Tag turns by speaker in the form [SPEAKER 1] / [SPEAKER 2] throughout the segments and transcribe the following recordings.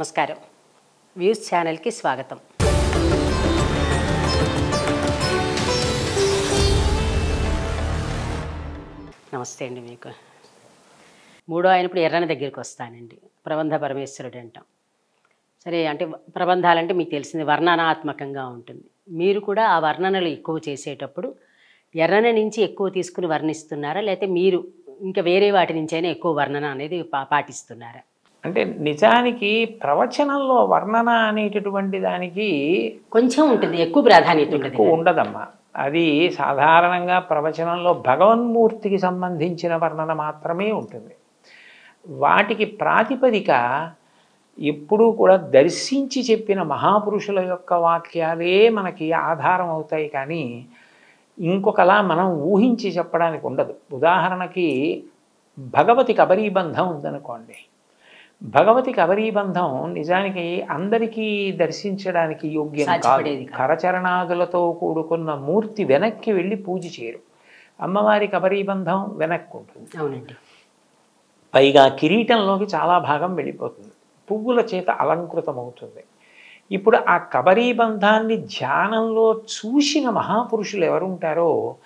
[SPEAKER 1] నమస్కారం వ్యూస్ ఛానల్కి స్వాగతం నమస్తే అండి మీకు మూడో అయినప్పుడు ఎర్రన దగ్గరికి వస్తానండి ప్రబంధ పరమేశ్వరుడు అంటాం సరే అంటే ప్రబంధాలంటే మీకు తెలిసింది వర్ణనాత్మకంగా ఉంటుంది మీరు కూడా ఆ వర్ణనలు ఎక్కువ చేసేటప్పుడు ఎర్రన నుంచి ఎక్కువ తీసుకుని వర్ణిస్తున్నారా లేకపోతే మీరు ఇంకా వేరే వాటి నుంచైనా ఎక్కువ వర్ణన అనేది పా పాటిస్తున్నారా
[SPEAKER 2] అంటే నిజానికి ప్రవచనంలో వర్ణన అనేటటువంటి దానికి
[SPEAKER 1] కొంచెం ఉంటుంది ఎక్కువ ప్రాధాన్యత ఉంటుంది
[SPEAKER 2] ఎక్కువ ఉండదమ్మా అది సాధారణంగా ప్రవచనంలో భగవన్మూర్తికి సంబంధించిన వర్ణన మాత్రమే ఉంటుంది వాటికి ప్రాతిపదిక ఎప్పుడూ కూడా దర్శించి చెప్పిన మహాపురుషుల యొక్క వాక్యాలే మనకి ఆధారం అవుతాయి కానీ ఇంకొకలా మనం ఊహించి చెప్పడానికి ఉండదు ఉదాహరణకి భగవతి కబరీబంధం ఉందనుకోండి భగవతి కబరీబంధం నిజానికి అందరికీ దర్శించడానికి యోగ్యం కాదు
[SPEAKER 1] సాధ్యపడేది కాదు.
[SPEAKER 2] కరచరణాదులతో కూడుకున్న మూర్తి వెనక్కి వెళ్ళి పూజ చేయరు అమ్మవారి కబరీబంధం వెనక్కి ఉంటుంది
[SPEAKER 1] అవునండి
[SPEAKER 2] పైగా కిరీటంలోకి చాలా భాగం వెళ్ళిపోతుంది పువ్వుల చేత అలంకృతమవుతుంది ఇప్పుడు ఆ కబరీబంధాన్ని ధ్యానంలో చూసిన మహాపురుషులు ఎవరుంటారో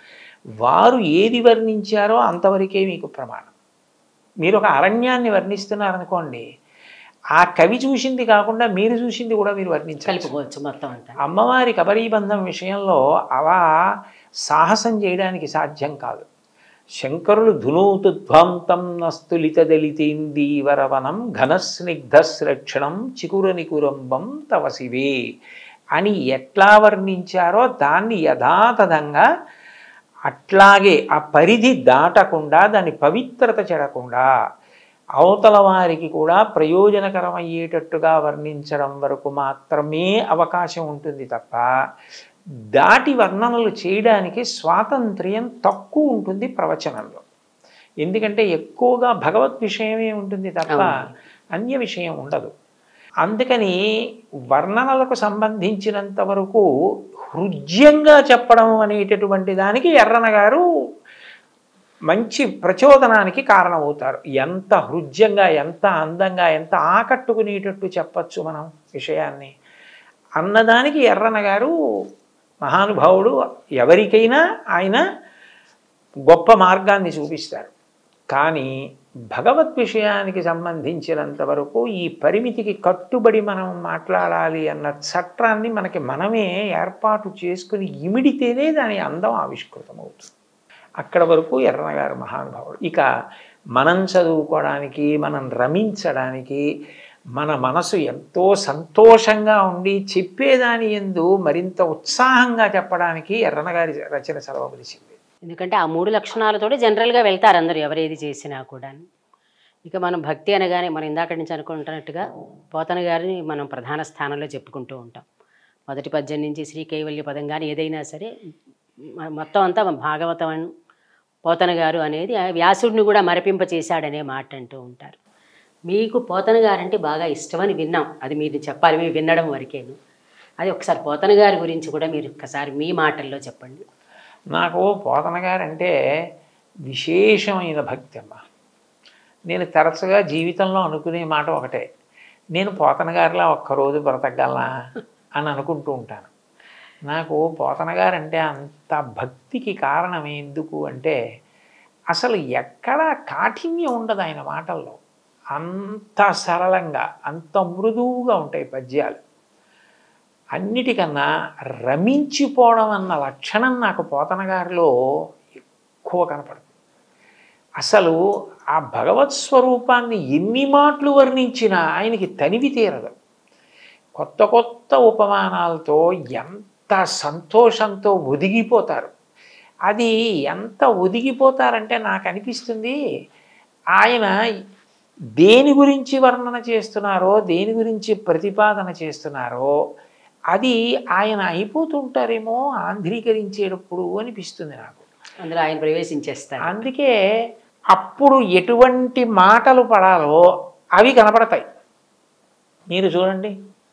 [SPEAKER 2] వారు ఏది వర్ణించారో అంతవరకే మీకు ప్రమాణం మీరు ఒక అరణ్యాన్ని వర్ణిస్తున్నారనుకోండి ఆ కవి చూసింది కాకుండా మీరు చూసింది కూడా మీరు వర్ణించాలి
[SPEAKER 1] కలుపుకోవచ్చు మొత్తం అంతా
[SPEAKER 2] అమ్మవారి కబరీబంధం విషయంలో అలా సాహసం చేయడానికి సాధ్యం కాదు శంకరులు ధునూతుధ్వాంతం నస్తులితదలితేందీవరవనం ఘనస్నిగ్ధశ్రక్షణం చికురనికురంబం తవ శివే అని ఎట్లా వర్ణించారో దాన్ని యథాతథంగా అట్లాగే ఆ పరిధి దాటకుండా దాని పవిత్రత చెడకుండా అవతల వారికి కూడా ప్రయోజనకరమయ్యేటట్టుగా వర్ణించడం వరకు మాత్రమే అవకాశం ఉంటుంది తప్ప దాటి వర్ణనలు చేయడానికి స్వాతంత్ర్యం తక్కువ ఉంటుంది ప్రవచనంలో ఎందుకంటే ఎక్కువగా భగవత్ విషయమే ఉంటుంది తప్ప అన్య విషయం ఉండదు అందుకని వర్ణనలకు సంబంధించినంత వరకు హృద్యంగా చెప్పడం అనేటటువంటి దానికి ఎర్రన గారు మంచి ప్రచోదనానికి కారణమవుతారు ఎంత హృద్యంగా ఎంత అందంగా ఎంత ఆకట్టుకునేటట్టు చెప్పచ్చు మనం విషయాన్ని అన్నదానికి ఎర్రన గారు మహానుభావుడు ఎవరికైనా ఆయన గొప్ప మార్గాన్ని చూపిస్తారు కానీ భగవత్ విషయానికి సంబంధించినంత వరకు ఈ పరిమితికి కట్టుబడి మనం మాట్లాడాలి అన్న చట్టాన్ని మనకి మనమే ఏర్పాటు చేసుకుని ఇమిడితేనే దాని అందం ఆవిష్కృతమవుతుంది అక్కడ వరకు ఎర్రనగారు మహానుభావుడు ఇక మనం చదువుకోవడానికి మనం రమించడానికి మన మనసు ఎంతో సంతోషంగా ఉండి చెప్పేదాని ఎందు మరింత ఉత్సాహంగా చెప్పడానికి ఎర్రనగారి రచన చదవవలసింది
[SPEAKER 1] ఎందుకంటే ఆ మూడు లక్షణాలతోటి జనరల్గా వెళ్తారు అందరూ ఎవరేది చేసినా కూడా ఇక మనం భక్తి అనగానే మనం ఇందాక నుంచి అనుకుంటున్నట్టుగా పోతన గారిని మనం ప్రధాన స్థానంలో చెప్పుకుంటూ ఉంటాం మొదటి పద్యం నుంచి శ్రీ కైవల్య పదం కానీ ఏదైనా సరే మ- మొత్తం అంతా భాగవతం అన్- పోతన గారు అనేది ఆ వ్యాసుడిని కూడా మరపింప చేశాడనే మాట అంటూ ఉంటారు మీకు పోతన గారంటే బాగా ఇష్టమని విన్నాం అది మీరు చెప్పాలి మీరు వినడం వరకేను అది ఒకసారి పోతన గారి గురించి కూడా మీరు ఒకసారి మీ మాటల్లో చెప్పండి
[SPEAKER 2] నాకు పోతన గారంటే విశేషమైన భక్తి అమ్మ నేను తరచుగా జీవితంలో అనుకునే మాట ఒకటే నేను పోతన గారిలా ఒక్కరోజు బ్రతకగలనా అని అనుకుంటూ ఉంటాను నాకు పోతన గారంటే అంత భక్తికి కారణం ఎందుకు అంటే అసలు ఎక్కడా కాఠిన్యం ఉండదు ఆయన మాటల్లో అంత సరళంగా అంత మృదువుగా ఉంటాయి పద్యాలు అన్నిటికన్నా రమించిపోవడం అన్న లక్షణం నాకు పోతన గారిలో ఎక్కువ కనపడుతుంది అసలు ఆ భగవత్ స్వరూపాన్ని ఎన్ని మాటలు వర్ణించినా ఆయనకి తనివి తీరదు కొత్త కొత్త ఉపమానాలతో ఎంత సంతోషంతో ఒదిగిపోతారు అది ఎంత ఒదిగిపోతారంటే నాకు అనిపిస్తుంది ఆయన దేని గురించి వర్ణన చేస్తున్నారో దేని గురించి ప్రతిపాదన చేస్తున్నారో అది ఆయన అయిపోతుంటారేమో ఆంధ్రీకరించేటప్పుడు అనిపిస్తుంది నాకు
[SPEAKER 1] అందులో ఆయన ప్రవేశించేస్తారు
[SPEAKER 2] అందుకే అప్పుడు ఎటువంటి మాటలు పడాలో అవి కనపడతాయి మీరు చూడండి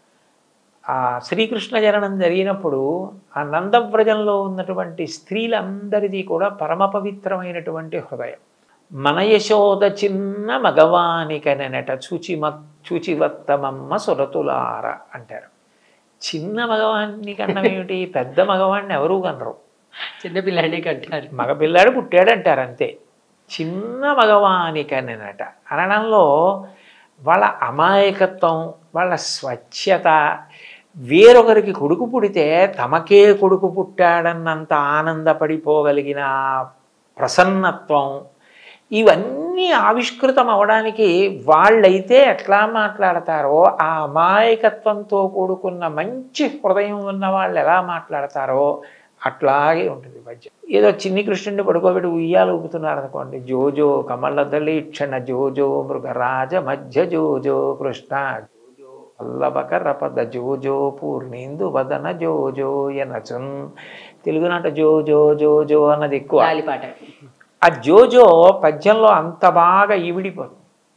[SPEAKER 2] ఆ శ్రీకృష్ణ జననం జరిగినప్పుడు ఆ నందవ్రజంలో ఉన్నటువంటి స్త్రీలందరిది కూడా పరమ పవిత్రమైనటువంటి హృదయం మన యశోద చిన్న మగవానికనెనట చూచి మత్త చూచివత్తమమ్మ సురతులార అంటారు చిన్న మగవాణ్ణి కన్నా ఏమిటి పెద్ద మగవాణ్ణి ఎవరూ కనరు
[SPEAKER 1] చిన్నపిల్లాడే కంటారు
[SPEAKER 2] మగపిల్లాడు పుట్టాడు అంటారు అంతే చిన్న మగవాని కనినట అనడంలో వాళ్ళ అమాయకత్వం వాళ్ళ స్వచ్ఛత వేరొకరికి కొడుకు పుడితే తమకే కొడుకు పుట్టాడన్నంత ఆనందపడిపోగలిగిన ప్రసన్నత్వం ఇవన్నీ ఆవిష్కృతం అవడానికి వాళ్ళైతే ఎట్లా మాట్లాడతారో ఆ అమాయకత్వంతో కూడుకున్న మంచి హృదయం ఉన్న వాళ్ళు ఎలా మాట్లాడతారో అట్లాగే ఉంటుంది పద్యం ఏదో చిన్ని కృష్ణుడిని పడుకోబెట్టి ఉయ్యాలు ఊపుతున్నారు అనుకోండి జోజో కమలదలీక్షణ జోజో మృగరాజ మధ్య జోజో కృష్ణ జోజో పల్లవకర పద జోజో పూర్ణేందు వదన జోజో ఎనచున్ తెలుగునాట జో జో జో జో అన్నది ఎక్కువ
[SPEAKER 1] గాలిపాట
[SPEAKER 2] ఆ జోజో పద్యంలో అంత బాగా ఇవిడిపోతుంది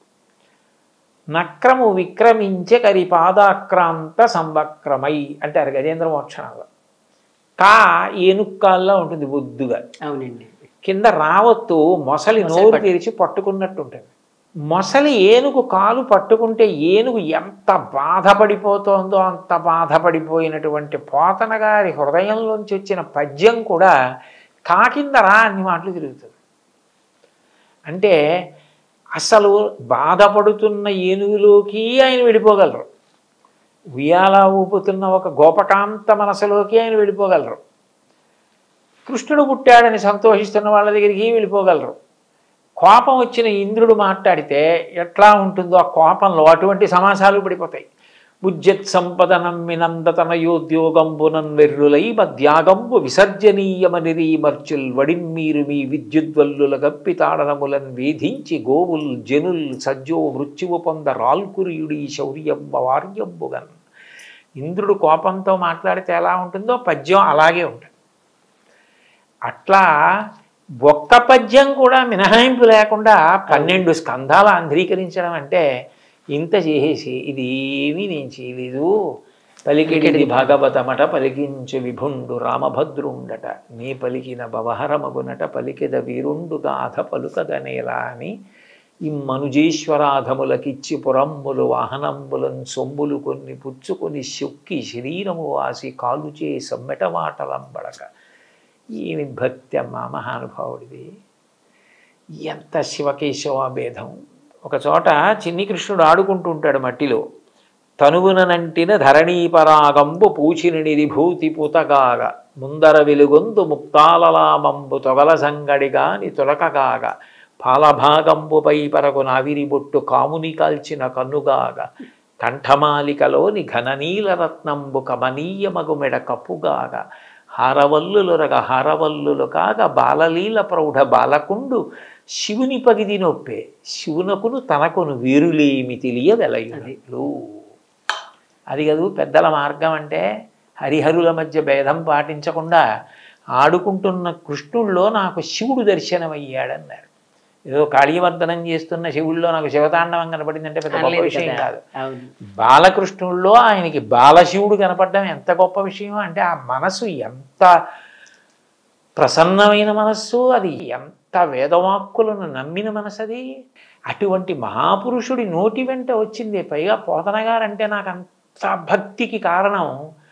[SPEAKER 2] నక్రము విక్రమించే కరి పాదాక్రాంత సంవక్రమై అంటారు గజేంద్ర మోక్షణంలో కా ఏనుక్కాల్లో ఉంటుంది బొద్దుగా
[SPEAKER 1] అవునండి
[SPEAKER 2] కింద రావత్తు మొసలి
[SPEAKER 1] మొసలి
[SPEAKER 2] నోరు
[SPEAKER 1] పట్టు.
[SPEAKER 2] తెరిచి పట్టుకున్నట్టు ఉంటుంది మొసలి ఏనుగు కాలు పట్టుకుంటే ఏనుగు ఎంత బాధపడిపోతోందో అంత బాధపడిపోయినటువంటి పోతన గారి హృదయంలోంచి వచ్చిన పద్యం కూడా కాకింద రా అన్ని మాటలు తిరుగుతుంది అంటే అసలు బాధపడుతున్న ఏనుగులోకి ఆయన వెళ్ళిపోగలరు ఉయ్యాల ఊపుతున్న ఒక గోపకాంత మనసులోకి ఆయన వెళ్ళిపోగలరు కృష్ణుడు పుట్టాడని సంతోషిస్తున్న వాళ్ళ దగ్గరికి వెళ్ళిపోగలరు కోపం వచ్చిన ఇంద్రుడు మాట్లాడితే ఎట్లా ఉంటుందో ఆ కోపంలో అటువంటి సమాసాలు పడిపోతాయి ఉజ్జత్ సంపదనం మినందతనయోద్యోగంబునన్ వెర్రులై మధ్యాగంబు విసర్జనీయమనిరీ మర్చుల్ వడిమ్మీరు మీ విద్యుద్వల్లుల గప్పి తాడనములన్ వేధించి గోవుల్ జనుల్ సజ్జో మృత్యువు పొంద రాల్కురియుడి శౌర్యంబ వార్యంబుగన్ ఇంద్రుడు కోపంతో మాట్లాడితే ఎలా ఉంటుందో పద్యం అలాగే ఉంటుంది అట్లా ఒక్క పద్యం కూడా మినహాయింపు లేకుండా పన్నెండు స్కంధాలు ఆంధ్రీకరించడం అంటే ఇంత చేసేసి ఇది ఏమీ నేను చేయలేదు పలికిడిది భాగవతమట పలికించు విభుండు రామభద్రుండట నీ పలికిన భవహరమగునట పలికిద వీరుండు గాథ పలుకదనేలా అని ఇమ్మనుజేశ్వరాధములకిచ్చి పురంబులు వాహనంబులను సొమ్ములు కొన్ని పుచ్చుకొని శొక్కి శరీరము వాసి కాలుచే సమ్మెటమాటలంబడక ఏమి భక్తి అమ్మా మహానుభావుడిది ఎంత శివకేశవ భేదం ఒక చోట చిన్ని కృష్ణుడు ఆడుకుంటూ ఉంటాడు మట్టిలో తనువుననంటిన ధరణీపరాగంబు పూచిన నిరిభూతి పుతగాగ ముందర వెలుగొందు ముక్తాలలామంబు తొగల సంగడిగాని తొలకగాగ పాలభాగంబుపై పరకు నావిరి బొట్టు కాముని కాల్చిన కన్నుగాగ కంఠమాలికలోని ఘననీల రత్నంబు కమనీయమగు మెడ కప్పుగాగ హారవల్లులొరగ హారవల్లులు కాగ బాలలీల ప్రౌఢ బాలకుండు శివుని పగిది నొప్పే శివునకును తనకును వీరులేమి తెలియ వెలయులు అది కదూ పెద్దల మార్గం అంటే హరిహరుల మధ్య భేదం పాటించకుండా ఆడుకుంటున్న కృష్ణుల్లో నాకు శివుడు దర్శనమయ్యాడన్నారు ఏదో కాళీవర్ధనం చేస్తున్న శివుల్లో నాకు శివతాండవం కనపడిందంటే పెద్ద గొప్ప
[SPEAKER 1] అనలేదు
[SPEAKER 2] విషయం
[SPEAKER 1] కదా.
[SPEAKER 2] కాదు
[SPEAKER 1] అవును
[SPEAKER 2] బాలకృష్ణుల్లో ఆయనకి బాలశివుడు కనపడడం ఎంత గొప్ప విషయం అంటే ఆ మనసు ఎంత ప్రసన్నమైన మనస్సు అది ఎంత వేదవాక్కులను నమ్మిన మనసు అది అటువంటి మహాపురుషుడి నోటి వెంట వచ్చింది పైగా పోతన గారంటే నాకు అంత భక్తికి కారణం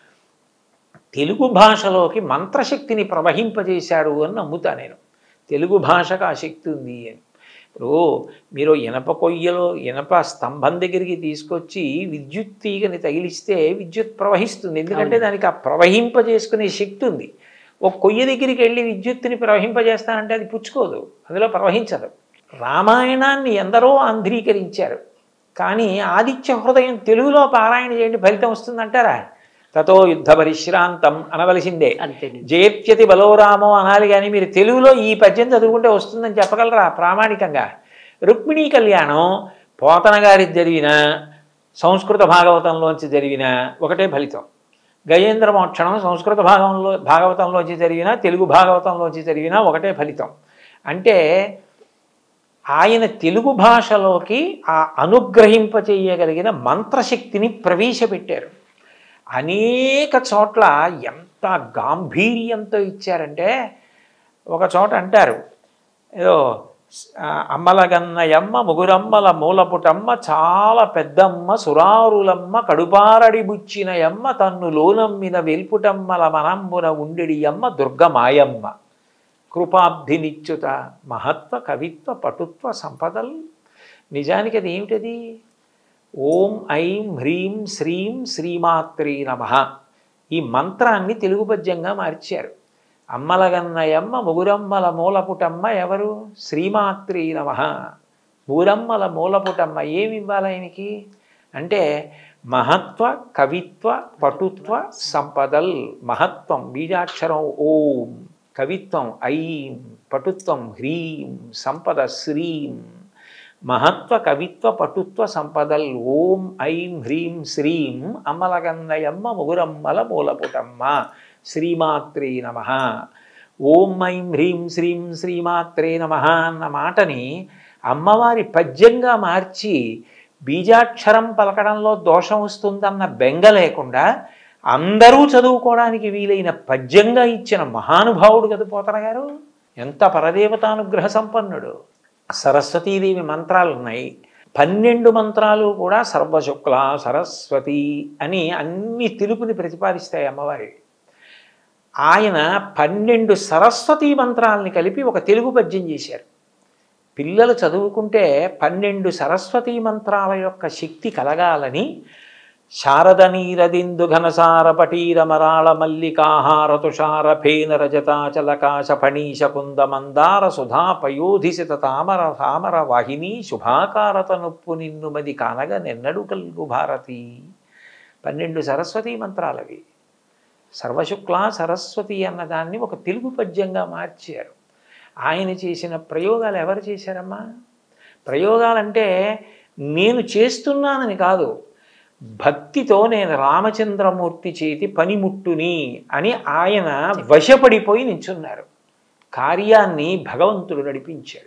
[SPEAKER 2] తెలుగు భాషలోకి మంత్రశక్తిని ప్రవహింపజేశాడు అని నమ్ముతా నేను తెలుగు భాషకు ఆ శక్తి ఉంది అని ఇప్పుడు మీరు ఇనప కొయ్యలో ఇనప స్తంభం దగ్గరికి తీసుకొచ్చి విద్యుత్ తీగని తగిలిస్తే విద్యుత్ ప్రవహిస్తుంది ఎందుకంటే దానికి ఆ ప్రవహింపజేసుకునే శక్తి ఉంది ఒక కొయ్య దగ్గరికి వెళ్ళి విద్యుత్తుని ప్రవహింపజేస్తానంటే అది పుచ్చుకోదు అందులో ప్రవహించదు రామాయణాన్ని ఎందరో ఆంధ్రీకరించారు కానీ ఆదిత్య హృదయం తెలుగులో పారాయణ చేయండి ఫలితం వస్తుందంటారా తతో యుద్ధ పరిశ్రాంతం అనవలసిందే
[SPEAKER 1] అంతేనండి
[SPEAKER 2] జయత్యతి బలోరామో అనాలి కానీ మీరు తెలుగులో ఈ పద్యం చదువుకుంటే వస్తుందని చెప్పగలరా ప్రామాణికంగా రుక్మిణీ కళ్యాణం పోతన గారి జరిగిన సంస్కృత భాగవతంలోంచి జరిగిన ఒకటే ఫలితం గజేంద్ర మోక్షణం సంస్కృత భాగంలో భాగవతంలోంచి జరిగిన తెలుగు భాగవతంలోంచి జరిగిన ఒకటే ఫలితం అంటే ఆయన తెలుగు భాషలోకి ఆ అనుగ్రహింప చేయగలిగిన మంత్రశక్తిని ప్రవేశపెట్టారు అనేక చోట్ల ఎంత గాంభీర్యంతో ఇచ్చారంటే ఒక చోట అంటారు ఏదో ఆ, అమ్మలగన్నయమ్మ ముగురమ్మల మూలపుటమ్మ చాలా పెద్దమ్మ సురారులమ్మ కడుపారడి బుచ్చినయమ్మ తన్ను లోనమ్మిన వెల్పుటమ్మల మనంబున ఉండెడి అమ్మ దుర్గమాయమ్మ కృపాబ్ధినిచ్యుత మహత్వ కవిత్వ పటుత్వ సంపదల్ నిజానికి అది ఏమిటది ఓం ఐం హ్రీం శ్రీం శ్రీమాత్రీ నమ ఈ మంత్రాన్ని తెలుగు పద్యంగా మార్చారు అమ్మలగన్నయమ్మ ముగురమ్మల మూలపుటమ్మ ఎవరు శ్రీమాత్రీ నమ ముగురమ్మల మూలపుటమ్మ ఏమి ఇవ్వాలి ఆయనకి అంటే మహత్వ కవిత్వ పటుత్వ సంపదల్ మహత్వం బీజాక్షరం ఓం కవిత్వం ఐం పటుత్వం హ్రీం సంపద శ్రీం మహత్వ కవిత్వ పటుత్వ సంపదల్ ఓం ఐం హ్రీం శ్రీం అమ్మలగన్నయమ్మ ముగురమ్మల మూలపుటమ్మ శ్రీమాత్రే నమ ఓం ఐం హ్రీం శ్రీం శ్రీమాత్రే నమ అన్న మాటని అమ్మవారి పద్యంగా మార్చి బీజాక్షరం పలకడంలో దోషం వస్తుందన్న బెంగ లేకుండా అందరూ చదువుకోవడానికి వీలైన పద్యంగా ఇచ్చిన మహానుభావుడు కదా పోతన గారు ఎంత పరదేవతానుగ్రహ సంపన్నుడు సరస్వతీదేవి మంత్రాలు ఉన్నాయి పన్నెండు మంత్రాలు కూడా సర్వశుక్ల సరస్వతి అని అన్ని తెలుపుని ప్రతిపాదిస్తాయి అమ్మవారి ఆయన పన్నెండు సరస్వతీ మంత్రాలని కలిపి ఒక తెలుగు పద్యం చేశారు పిల్లలు చదువుకుంటే పన్నెండు సరస్వతీ మంత్రాల యొక్క శక్తి కలగాలని శారద నీరదిందు ఘనసార పటీరమరాళ మల్లికాహార తుషార ఫేన రజతాచలకాశ ఫణీశ కుంద మందార సుధా పయోధిసిత తామర తామర వాహిని శుభాకారత నొప్పు నిన్ను మది కానగ నెన్నడు కల్గు భారతి పన్నెండు సరస్వతీ మంత్రాలవి సర్వశుక్ల సరస్వతి అన్నదాన్ని ఒక తెలుగు పద్యంగా మార్చారు ఆయన చేసిన ప్రయోగాలు ఎవరు చేశారమ్మా ప్రయోగాలంటే నేను చేస్తున్నానని కాదు భక్తితో నేను రామచంద్రమూర్తి చేతి పనిముట్టుని అని ఆయన వశపడిపోయి నించున్నారు కార్యాన్ని భగవంతుడు నడిపించాడు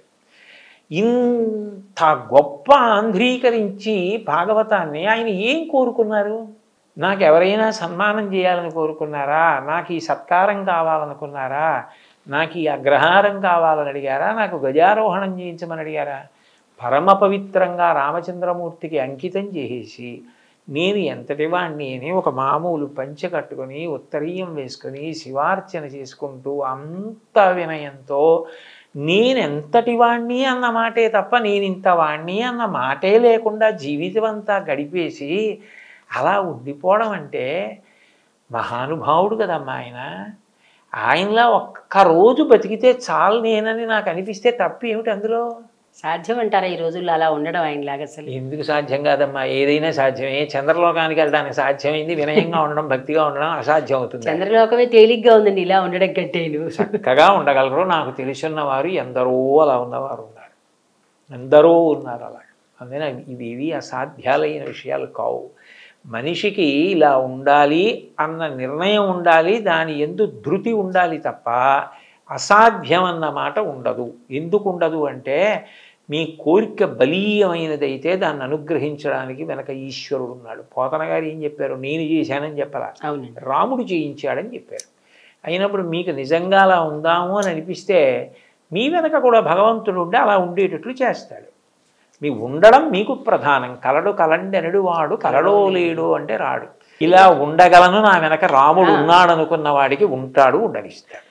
[SPEAKER 2] ఇంత గొప్ప ఆంధ్రీకరించి భాగవతాన్ని ఆయన ఏం కోరుకున్నారు నాకు ఎవరైనా సన్మానం చేయాలని కోరుకున్నారా నాకు ఈ సత్కారం కావాలనుకున్నారా నాకు ఈ అగ్రహారం కావాలని అడిగారా నాకు గజారోహణం చేయించమని అడిగారా పరమ పవిత్రంగా రామచంద్రమూర్తికి అంకితం చేసేసి నేను ఎంతటి వాణ్ణి అని ఒక మామూలు పంచె కట్టుకొని ఉత్తరీయం వేసుకొని శివార్చన చేసుకుంటూ అంత వినయంతో నేనెంతటి వాణ్ణి అన్న మాటే తప్ప నేను ఇంత వాణ్ణి అన్న మాటే లేకుండా జీవితం అంతా గడిపేసి అలా ఉండిపోవడం అంటే మహానుభావుడు కదమ్మా ఆయన ఆయనలా ఒక్క రోజు బతికితే చాలు నేనని నాకు అనిపిస్తే తప్పు ఏమిటి అందులో
[SPEAKER 1] సాధ్యం అంటారా ఈ రోజుల్లో అలా ఉండడం ఆయనలాగా అసలు
[SPEAKER 2] ఎందుకు సాధ్యం కాదమ్మా ఏదైనా సాధ్యమే చంద్రలోకానికి వెళ్ళడానికి సాధ్యమైంది వినయంగా ఉండడం భక్తిగా ఉండడం అసాధ్యం అవుతుంది
[SPEAKER 1] చంద్రలోకమే తేలిగ్గా ఉందండి ఇలా ఉండడం కంటేను
[SPEAKER 2] చక్కగా ఉండగలరు నాకు తెలిసిన వారు ఎందరో అలా ఉన్నవారు ఉన్నారు ఎందరో ఉన్నారు అలా అందుకని ఇవి ఇవి అసాధ్యాలైన విషయాలు కావు మనిషికి ఇలా ఉండాలి అన్న నిర్ణయం ఉండాలి దాని ఎందు ధృతి ఉండాలి తప్ప అసాధ్యం అన్న మాట ఉండదు ఎందుకు ఉండదు అంటే మీ కోరిక బలీయమైనదైతే దాన్ని అనుగ్రహించడానికి వెనక ఈశ్వరుడు ఉన్నాడు పోతన గారు ఏం చెప్పారు నేను చేశానని చెప్పలా
[SPEAKER 1] అవునండి
[SPEAKER 2] రాముడు చేయించాడని చెప్పారు అయినప్పుడు మీకు నిజంగా అలా ఉందాము అని అనిపిస్తే మీ వెనక కూడా భగవంతుడు ఉండి అలా ఉండేటట్లు చేస్తాడు మీ ఉండడం మీకు ప్రధానం కలడు కలండెనడు వాడు కలడో లేడు అంటే రాడు ఇలా ఉండగలను నా వెనక రాముడు ఉన్నాడు అనుకున్న వాడికి ఉంటాడు ఉండనిస్తాడు